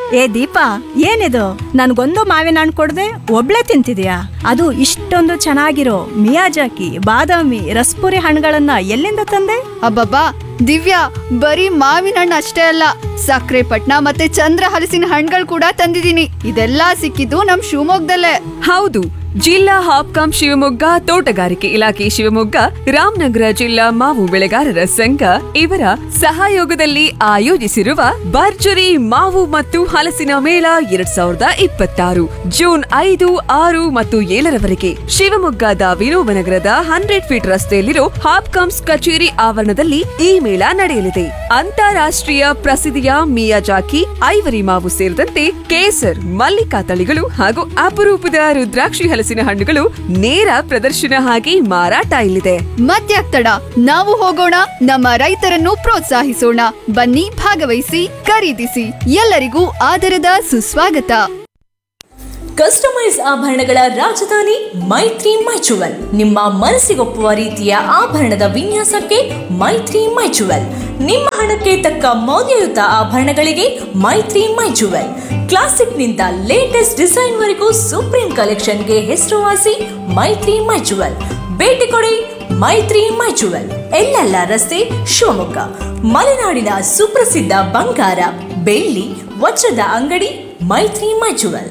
ಏ ದೀಪಾ ಏನಿದು ನನ್ಗೊಂದು ಮಾವಿನ ಹಣ್ಣು ಕೊಡದೆ ಒಬ್ಳೆ ತಿಂತಿದ್ಯಾ ಅದು ಇಷ್ಟೊಂದು ಚೆನ್ನಾಗಿರೋ ಮಿಯಾಜಾಕಿ ಬಾದಾಮಿ ರಸ್ಪುರಿ ಹಣ್ಣುಗಳನ್ನ ಎಲ್ಲಿಂದ ತಂದೆ ಅಬ್ಬಬ್ಬಾ ದಿವ್ಯಾ ಬರೀ ಮಾವಿನ ಹಣ್ಣು ಅಷ್ಟೇ ಅಲ್ಲ ಸಕ್ಕರೆ ಪಟ್ನ ಮತ್ತೆ ಚಂದ್ರ ಹಲಸಿನ ಹಣ್ಣುಗಳು ಕೂಡ ತಂದಿದ್ದೀನಿ ಇದೆಲ್ಲ ಸಿಕ್ಕಿದ್ದು ನಮ್ ಶಿವಮೊಗ್ಗದಲ್ಲೇ ಹೌದು ಜಿಲ್ಲಾ ಹಾಪ್ಕಾಂ ಶಿವಮೊಗ್ಗ ತೋಟಗಾರಿಕೆ ಇಲಾಖೆ ಶಿವಮೊಗ್ಗ ರಾಮನಗರ ಜಿಲ್ಲಾ ಮಾವು ಬೆಳೆಗಾರರ ಸಂಘ ಇವರ ಸಹಯೋಗದಲ್ಲಿ ಆಯೋಜಿಸಿರುವ ಭರ್ಜರಿ ಮಾವು ಮತ್ತು ಹಲಸಿನ ಮೇಳ ಎರಡ್ ಸಾವಿರದ ಇಪ್ಪತ್ತಾರು ಜೂನ್ ಐದು ಆರು ಮತ್ತು ಏಳರವರೆಗೆ ಶಿವಮೊಗ್ಗದ ವಿನೋಬ ನಗರದ ಹಂಡ್ರೆಡ್ ಫೀಟ್ ರಸ್ತೆಯಲ್ಲಿರೋ ಹಾಪ್ಕಾಮ್ಸ್ ಕಚೇರಿ ಆವರಣದಲ್ಲಿ ಈ ಮೇಳ ನಡೆಯಲಿದೆ ಅಂತಾರಾಷ್ಟ್ರೀಯ ಪ್ರಸಿದ್ಧಿಯ ಮಿಯಾಜಾಕಿ ಐವರಿ ಮಾವು ಸೇರಿದಂತೆ ಕೇಸರ್ ಮಲ್ಲಿಕಾ ತಳಿಗಳು ಹಾಗೂ ಅಪರೂಪದ ರುದ್ರಾಕ್ಷಿ ಹಲಸಿನ ಹಣ್ಣುಗಳು ನೇರ ಪ್ರದರ್ಶನ ಆಗಿ ಮಾರಾಟ ಇಲ್ಲಿದೆ ಮತ್ಯಾಕ್ ತಡ ನಾವು ಹೋಗೋಣ ನಮ್ಮ ರೈತರನ್ನು ಪ್ರೋತ್ಸಾಹಿಸೋಣ ಬನ್ನಿ ಭಾಗವಹಿಸಿ ಖರೀದಿಸಿ ಎಲ್ಲರಿಗೂ ಆದರದ ಸುಸ್ವಾಗತ ಕಸ್ಟಮೈಸ್ ಆಭರಣಗಳ ರಾಜಧಾನಿ ಮೈತ್ರಿ ಮೈಚುವಲ್ ನಿಮ್ಮ ಮನಸ್ಸಿಗೊಪ್ಪುವ ರೀತಿಯ ಆಭರಣದ ವಿನ್ಯಾಸಕ್ಕೆ ಮೈತ್ರಿ ಮೈಚುವಲ್ ನಿಮ್ಮ ಹಣಕ್ಕೆ ತಕ್ಕ ಮೌಲ್ಯಯುತ ಆಭರಣಗಳಿಗೆ ಮೈತ್ರಿ ಮೈಚುವಲ್ ಕ್ಲಾಸಿಕ್ನಿಂದ ಲೇಟೆಸ್ಟ್ ಡಿಸೈನ್ವರೆಗೂ ಸುಪ್ರೀಂ ಕಲೆಕ್ಷನ್ಗೆ ಹೆಸರುವಾಸಿ ಮೈತ್ರಿ ಮೈಚುವಲ್ ಭೇಟಿ ಕೊಡಿ ಮೈತ್ರಿ ಮೈಚುವಲ್ ಎಲ್ಲೆಲ್ಲ ರಸ್ತೆ ಶಿವಮೊಗ್ಗ ಮಲೆನಾಡಿನ ಸುಪ್ರಸಿದ್ಧ ಬಂಗಾರ ಬೆಳ್ಳಿ ವಜ್ರದ ಅಂಗಡಿ ಮೈತ್ರಿ ಮೈಚುವಲ್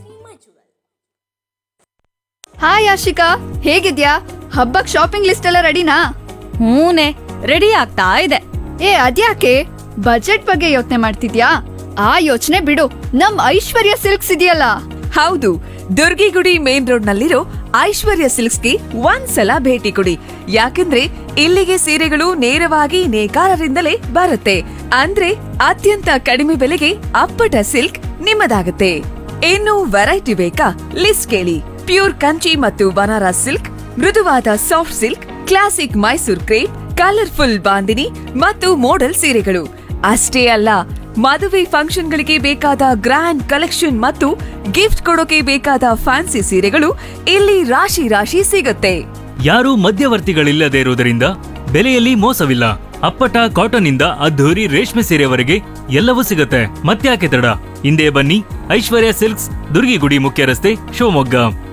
ಹಾಯ್ ಆಶಿಕಾ ಹೇಗಿದ್ಯಾ ಹಬ್ಬಕ್ ಶಾಪಿಂಗ್ ಲಿಸ್ಟ್ ಎಲ್ಲ ರೆಡಿನಾ ಹೂನೆ ರೆಡಿ ಆಗ್ತಾ ಇದೆ ಏ ಅದ್ಯಾಕೆ ಬಜೆಟ್ ಬಗ್ಗೆ ಯೋಚನೆ ಮಾಡ್ತಿದ್ಯಾ ಆ ಯೋಚನೆ ಬಿಡು ನಮ್ ಐಶ್ವರ್ಯ ಸಿಲ್ಕ್ಸ್ ಇದೆಯಲ್ಲ ಹೌದು ದುರ್ಗಿಗುಡಿ ಮೇನ್ ರೋಡ್ ನಲ್ಲಿರೋ ಐಶ್ವರ್ಯ ಸಿಲ್ಕ್ಸ್ಗೆ ಒಂದ್ಸಲ ಭೇಟಿ ಕೊಡಿ ಯಾಕಂದ್ರೆ ಇಲ್ಲಿಗೆ ಸೀರೆಗಳು ನೇರವಾಗಿ ನೇಕಾರರಿಂದಲೇ ಬರುತ್ತೆ ಅಂದ್ರೆ ಅತ್ಯಂತ ಕಡಿಮೆ ಬೆಲೆಗೆ ಅಪ್ಪಟ ಸಿಲ್ಕ್ ನಿಮ್ಮದಾಗುತ್ತೆ ಇನ್ನು ವೆರೈಟಿ ಬೇಕಾ ಲಿಸ್ಟ್ ಕೇಳಿ ಪ್ಯೂರ್ ಕಂಚಿ ಮತ್ತು ಬನಾರಸ್ ಸಿಲ್ಕ್ ಮೃದುವಾದ soft silk classic Mysore crepe colourful bandhani ಮತ್ತು ಮೋಡಲ್ ಸೀರೆಗಳು ಅಷ್ಟೇ ಅಲ್ಲ ಮದುವೆ ಫಂಕ್ಷನ್ಗಳಿಗೆ ಬೇಕಾದ ಗ್ರ್ಯಾಂಡ್ ಕಲೆಕ್ಷನ್ ಮತ್ತು ಗಿಫ್ಟ್ ಕೊಡೋಕೆ ಬೇಕಾದ ಫ್ಯಾನ್ಸಿ ಸೀರೆಗಳು ಇಲ್ಲಿ ರಾಶಿ ರಾಶಿ ಸಿಗುತ್ತೆ ಯಾರೂ ಮಧ್ಯವರ್ತಿಗಳಿಲ್ಲದೆ ಇರುವುದರಿಂದ ಬೆಲೆಯಲ್ಲಿ ಮೋಸವಿಲ್ಲ ಅಪ್ಪಟ ಕಾಟನ್ ಇಂದ ಅದ್ಧೂರಿ ರೇಷ್ಮೆ ಸೀರೆವರೆಗೆ ಎಲ್ಲವೂ ಸಿಗುತ್ತೆ ಮತ್ತ್ಯಾಕೆ ತಡ ಹಿಂದೆ ಬನ್ನಿ ಐಶ್ವರ್ಯ ಸಿಲ್ಕ್ಸ್ ದುರ್ಗಿಗುಡಿ ಮುಖ್ಯ ರಸ್ತೆ ಶಿವಮೊಗ್ಗ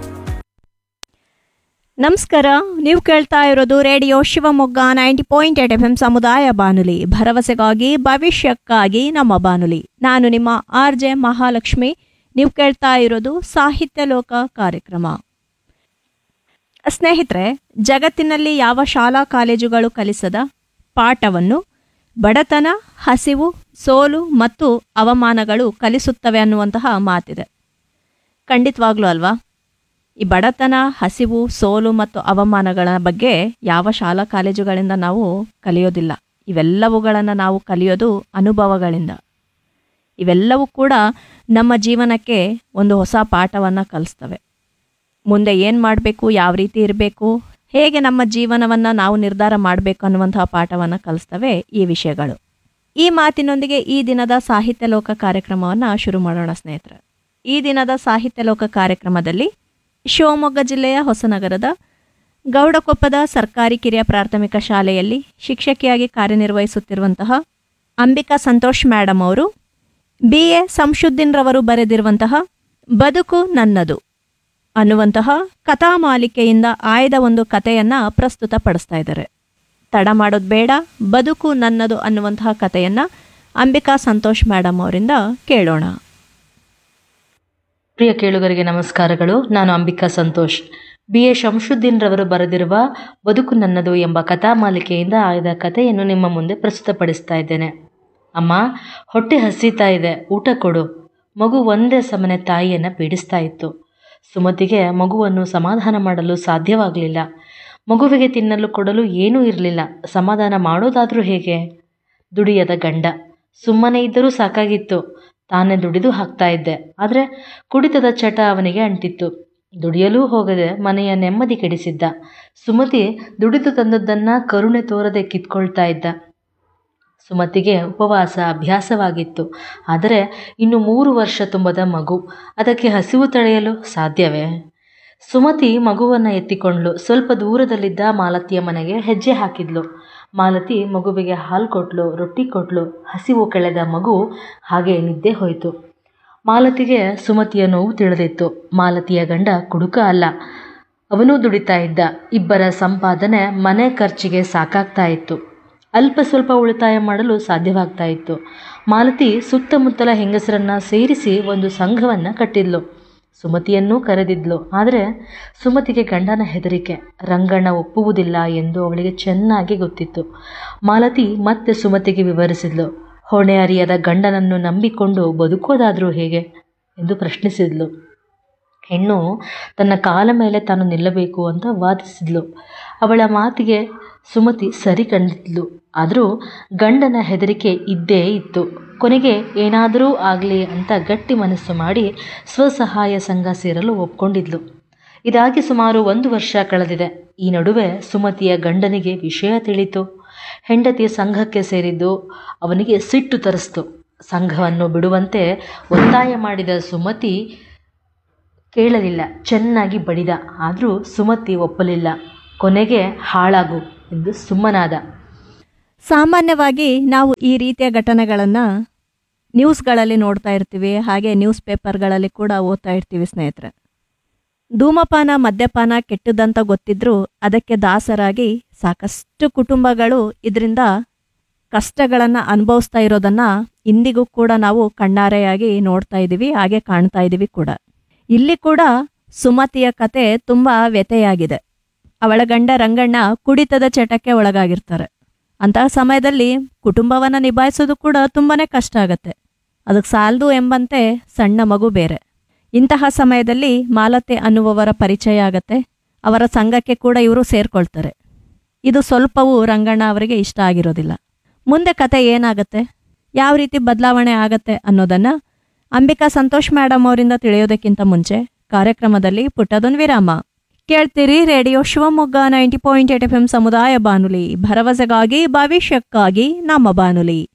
ನಮಸ್ಕಾರ ನೀವು ಕೇಳ್ತಾ ಇರೋದು radio Shivamogga ninety point eight F M ಸಮುದಾಯ ಬಾನುಲಿ ಭರವಸೆಗಾಗಿ ಭವಿಷ್ಯಕ್ಕಾಗಿ ನಮ್ಮ ಬಾನುಲಿ ನಾನು ನಿಮ್ಮ ಆರ್ ಜೆ ಮಹಾಲಕ್ಷ್ಮಿ ನೀವು ಕೇಳ್ತಾ ಇರೋದು ಸಾಹಿತ್ಯ ಲೋಕ ಕಾರ್ಯಕ್ರಮ ಸ್ನೇಹಿತರೆ ಜಗತ್ತಿನಲ್ಲಿ ಯಾವ ಶಾಲಾ ಕಾಲೇಜುಗಳು ಕಲಿಸದ ಪಾಠವನ್ನು ಬಡತನ ಹಸಿವು ಸೋಲು ಮತ್ತು ಅವಮಾನಗಳು ಕಲಿಸುತ್ತವೆ ಅನ್ನುವಂತಹ ಮಾತಿದೆ ಖಂಡಿತವಾಗ್ಲೂ ಅಲ್ವಾ ಈ ಬಡತನ ಹಸಿವು ಸೋಲು ಮತ್ತು ಅವಮಾನಗಳ ಬಗ್ಗೆ ಯಾವ ಶಾಲಾ ಕಾಲೇಜುಗಳಿಂದ ನಾವು ಕಲಿಯೋದಿಲ್ಲ ಇವೆಲ್ಲವುಗಳನ್ನು ನಾವು ಕಲಿಯೋದು ಅನುಭವಗಳಿಂದ ಇವೆಲ್ಲವೂ ಕೂಡ ನಮ್ಮ ಜೀವನಕ್ಕೆ ಒಂದು ಹೊಸ ಪಾಠವನ್ನು ಕಲಿಸ್ತವೆ ಮುಂದೆ ಏನು ಮಾಡಬೇಕು ಯಾವ ರೀತಿ ಇರಬೇಕು ಹೇಗೆ ನಮ್ಮ ಜೀವನವನ್ನು ನಾವು ನಿರ್ಧಾರ ಮಾಡಬೇಕು ಅನ್ನುವಂತಹ ಪಾಠವನ್ನು ಕಲಿಸ್ತವೆ ಈ ವಿಷಯಗಳು ಈ ಮಾತಿನೊಂದಿಗೆ ಈ ದಿನದ ಸಾಹಿತ್ಯ ಲೋಕ ಕಾರ್ಯಕ್ರಮವನ್ನು ಶುರು ಮಾಡೋಣ ಸ್ನೇಹಿತರೆ ಈ ದಿನದ ಸಾಹಿತ್ಯ ಲೋಕ ಕಾರ್ಯಕ್ರಮದಲ್ಲಿ ಶಿವಮೊಗ್ಗ ಜಿಲ್ಲೆಯ ಹೊಸನಗರದ ಗೌಡಕೊಪ್ಪದ ಸರ್ಕಾರಿ ಕಿರಿಯ ಪ್ರಾಥಮಿಕ ಶಾಲೆಯಲ್ಲಿ ಶಿಕ್ಷಕಿಯಾಗಿ ಕಾರ್ಯನಿರ್ವಹಿಸುತ್ತಿರುವಂತಹ ಅಂಬಿಕಾ ಸಂತೋಷ್ ಮೇಡಮ್ ಅವರು ಬಿ ಎ ಸಂಶುದ್ದೀನ್ ರವರು ಬರೆದಿರುವಂತಹ ಬದುಕು ನನ್ನದು ಅನ್ನುವಂತಹ ಕಥಾಮಾಲಿಕೆಯಿಂದ ಆಯ್ದ ಒಂದು ಕಥೆಯನ್ನು ಪ್ರಸ್ತುತಪಡಿಸ್ತಾ ಇದ್ದಾರೆ ತಡ ಮಾಡೋದು ಬೇಡ ಬದುಕು ನನ್ನದು ಅನ್ನುವಂತಹ ಕಥೆಯನ್ನು ಅಂಬಿಕಾ ಸಂತೋಷ್ ಮೇಡಮ್ ಅವರಿಂದ ಕೇಳೋಣ ಪ್ರಿಯ ಕೇಳುಗರಿಗೆ ನಮಸ್ಕಾರಗಳು ನಾನು ಅಂಬಿಕಾ ಸಂತೋಷ್ ಬಿ ಎ ಶಂಶುದ್ದೀನ್ ರವರು ಬರೆದಿರುವ ಬದುಕು ನನ್ನದು ಎಂಬ ಕಥಾಮಾಲಿಕೆಯಿಂದ ಆಯ್ದ ಕಥೆಯನ್ನು ನಿಮ್ಮ ಮುಂದೆ ಪ್ರಸ್ತುತಪಡಿಸ್ತಾ ಇದ್ದೇನೆ ಅಮ್ಮ ಹೊಟ್ಟೆ ಹಸಿತಾ ಇದೆ ಊಟ ಕೊಡು ಮಗು ಒಂದೇ ಸಮನೆ ತಾಯಿಯನ್ನು ಪೀಡಿಸ್ತಾ ಇತ್ತು ಸುಮತಿಗೆ ಮಗುವನ್ನು ಸಮಾಧಾನ ಮಾಡಲು ಸಾಧ್ಯವಾಗಲಿಲ್ಲ ಮಗುವಿಗೆ ತಿನ್ನಲು ಕೊಡಲು ಏನೂ ಇರಲಿಲ್ಲ ಸಮಾಧಾನ ಮಾಡೋದಾದರೂ ಹೇಗೆ ದುಡಿಯದ ಗಂಡ ಸುಮ್ಮನೆ ಇದ್ದರೂ ಸಾಕಾಗಿತ್ತು ತಾನೇ ದುಡಿದು ಹಾಕ್ತಾ ಇದ್ದೆ ಆದರೆ ಕುಡಿತದ ಚಟ ಅವನಿಗೆ ಅಂಟಿತ್ತು ದುಡಿಯಲೂ ಹೋಗದೆ ಮನೆಯ ನೆಮ್ಮದಿ ಕೆಡಿಸಿದ್ದ ಸುಮತಿ ದುಡಿದು ತಂದದ್ದನ್ನು ಕರುಣೆ ತೋರದೆ ಕಿತ್ಕೊಳ್ತಾ ಇದ್ದ ಸುಮತಿಗೆ ಉಪವಾಸ ಅಭ್ಯಾಸವಾಗಿತ್ತು ಆದರೆ ಇನ್ನು ಮೂರು ವರ್ಷ ತುಂಬದ ಮಗು ಅದಕ್ಕೆ ಹಸಿವು ತಡೆಯಲು ಸಾಧ್ಯವೇ ಸುಮತಿ ಮಗುವನ್ನು ಎತ್ತಿಕೊಂಡ್ಲು ಸ್ವಲ್ಪ ದೂರದಲ್ಲಿದ್ದ ಮಾಲತಿಯ ಮನೆಗೆ ಹೆಜ್ಜೆ ಹಾಕಿದ್ಲು ಮಾಲತಿ ಮಗುವಿಗೆ ಹಾಲು ಕೊಟ್ಲು ರೊಟ್ಟಿ ಕೊಟ್ಲು ಹಸಿವು ಕೆಳೆದ ಮಗು ಹಾಗೆ ನಿದ್ದೆ ಹೋಯಿತು ಮಾಲತಿಗೆ ಸುಮತಿಯ ನೋವು ತಿಳಿದಿತ್ತು ಮಾಲತಿಯ ಗಂಡ ಕುಡುಕ ಅಲ್ಲ ಅವನೂ ದುಡಿತಾ ಇದ್ದ ಇಬ್ಬರ ಸಂಪಾದನೆ ಮನೆ ಖರ್ಚಿಗೆ ಸಾಕಾಗ್ತಾ ಇತ್ತು ಅಲ್ಪ ಸ್ವಲ್ಪ ಉಳಿತಾಯ ಮಾಡಲು ಸಾಧ್ಯವಾಗ್ತಾ ಇತ್ತು ಮಾಲತಿ ಸುತ್ತಮುತ್ತಲ ಹೆಂಗಸರನ್ನ ಸೇರಿಸಿ ಒಂದು ಸಂಘವನ್ನು ಕಟ್ಟಿದ್ಲು ಸುಮತಿಯನ್ನೂ ಕರೆದಿದ್ಲು ಆದರೆ ಸುಮತಿಗೆ ಗಂಡನ ಹೆದರಿಕೆ ರಂಗಣ್ಣ ಒಪ್ಪುವುದಿಲ್ಲ ಎಂದು ಅವಳಿಗೆ ಚೆನ್ನಾಗಿ ಗೊತ್ತಿತ್ತು ಮಾಲತಿ ಮತ್ತೆ ಸುಮತಿಗೆ ವಿವರಿಸಿದ್ಲು ಹೊಣೆ ಅರಿಯದ ಗಂಡನನ್ನು ನಂಬಿಕೊಂಡು ಬದುಕೋದಾದರೂ ಹೇಗೆ ಎಂದು ಪ್ರಶ್ನಿಸಿದ್ಲು ಹೆಣ್ಣು ತನ್ನ ಕಾಲ ಮೇಲೆ ತಾನು ನಿಲ್ಲಬೇಕು ಅಂತ ವಾದಿಸಿದ್ಲು ಅವಳ ಮಾತಿಗೆ ಸುಮತಿ ಸರಿ ಕಂಡಿದ್ಲು ಆದರೂ ಗಂಡನ ಹೆದರಿಕೆ ಇದ್ದೇ ಇತ್ತು ಕೊನೆಗೆ ಏನಾದರೂ ಆಗಲಿ ಅಂತ ಗಟ್ಟಿ ಮನಸ್ಸು ಮಾಡಿ ಸ್ವಸಹಾಯ ಸಂಘ ಸೇರಲು ಒಪ್ಕೊಂಡಿದ್ಲು ಇದಾಗಿ ಸುಮಾರು ಒಂದು ವರ್ಷ ಕಳೆದಿದೆ ಈ ನಡುವೆ ಸುಮತಿಯ ಗಂಡನಿಗೆ ವಿಷಯ ತಿಳಿತು ಹೆಂಡತಿ ಸಂಘಕ್ಕೆ ಸೇರಿದ್ದು ಅವನಿಗೆ ಸಿಟ್ಟು ತರಿಸ್ತು ಸಂಘವನ್ನು ಬಿಡುವಂತೆ ಒತ್ತಾಯ ಮಾಡಿದ ಸುಮತಿ ಕೇಳಲಿಲ್ಲ ಚೆನ್ನಾಗಿ ಬಡಿದ ಆದರೂ ಸುಮತಿ ಒಪ್ಪಲಿಲ್ಲ ಕೊನೆಗೆ ಹಾಳಾಗು ಎಂದು ಸುಮ್ಮನಾದ ಸಾಮಾನ್ಯವಾಗಿ ನಾವು ಈ ರೀತಿಯ ಘಟನೆಗಳನ್ನು ನ್ಯೂಸ್ಗಳಲ್ಲಿ ನೋಡ್ತಾ ಇರ್ತೀವಿ ಹಾಗೆ ನ್ಯೂಸ್ ಪೇಪರ್ಗಳಲ್ಲಿ ಕೂಡ ಓದ್ತಾ ಇರ್ತೀವಿ ಸ್ನೇಹಿತರೆ ಧೂಮಪಾನ ಮದ್ಯಪಾನ ಕೆಟ್ಟದಂತ ಗೊತ್ತಿದ್ರೂ ಅದಕ್ಕೆ ದಾಸರಾಗಿ ಸಾಕಷ್ಟು ಕುಟುಂಬಗಳು ಇದರಿಂದ ಕಷ್ಟಗಳನ್ನು ಅನುಭವಿಸ್ತಾ ಇರೋದನ್ನ ಇಂದಿಗೂ ಕೂಡ ನಾವು ಕಣ್ಣಾರೆಯಾಗಿ ನೋಡ್ತಾ ಇದ್ದೀವಿ ಹಾಗೆ ಕಾಣ್ತಾ ಇದ್ದೀವಿ ಕೂಡ ಇಲ್ಲಿ ಕೂಡ ಸುಮತಿಯ ಕತೆ ತುಂಬ ವ್ಯಥೆಯಾಗಿದೆ ಅವಳ ಗಂಡ ರಂಗಣ್ಣ ಕುಡಿತದ ಚಟಕ್ಕೆ ಒಳಗಾಗಿರ್ತಾರೆ ಅಂತಹ ಸಮಯದಲ್ಲಿ ಕುಟುಂಬವನ್ನು ನಿಭಾಯಿಸೋದು ಕೂಡ ತುಂಬಾನೇ ಕಷ್ಟ ಆಗತ್ತೆ ಅದಕ್ಕೆ ಸಾಲದು ಎಂಬಂತೆ ಸಣ್ಣ ಮಗು ಬೇರೆ ಇಂತಹ ಸಮಯದಲ್ಲಿ ಮಾಲತೆ ಅನ್ನುವವರ ಪರಿಚಯ ಆಗತ್ತೆ ಅವರ ಸಂಘಕ್ಕೆ ಕೂಡ ಇವರು ಸೇರ್ಕೊಳ್ತಾರೆ ಇದು ಸ್ವಲ್ಪವೂ ರಂಗಣ್ಣ ಅವರಿಗೆ ಇಷ್ಟ ಆಗಿರೋದಿಲ್ಲ ಮುಂದೆ ಕತೆ ಏನಾಗತ್ತೆ ಯಾವ ರೀತಿ ಬದಲಾವಣೆ ಆಗತ್ತೆ ಅನ್ನೋದನ್ನ ಅಂಬಿಕಾ ಸಂತೋಷ್ ಮೇಡಮ್ ಅವರಿಂದ ತಿಳಿಯೋದಕ್ಕಿಂತ ಮುಂಚೆ ಕಾರ್ಯಕ್ರಮದಲ್ಲಿ ಪುಟ್ಟದೊಂದು ವಿರಾಮ ಕೇಳ್ತೀರಿ radio Shivamogga ninety point eight F M ಸಮುದಾಯ ಬಾನುಲಿ ಭರವಸೆಗಾಗಿ ಭವಿಷ್ಯಕ್ಕಾಗಿ ನಮ್ಮ ಬಾನುಲಿ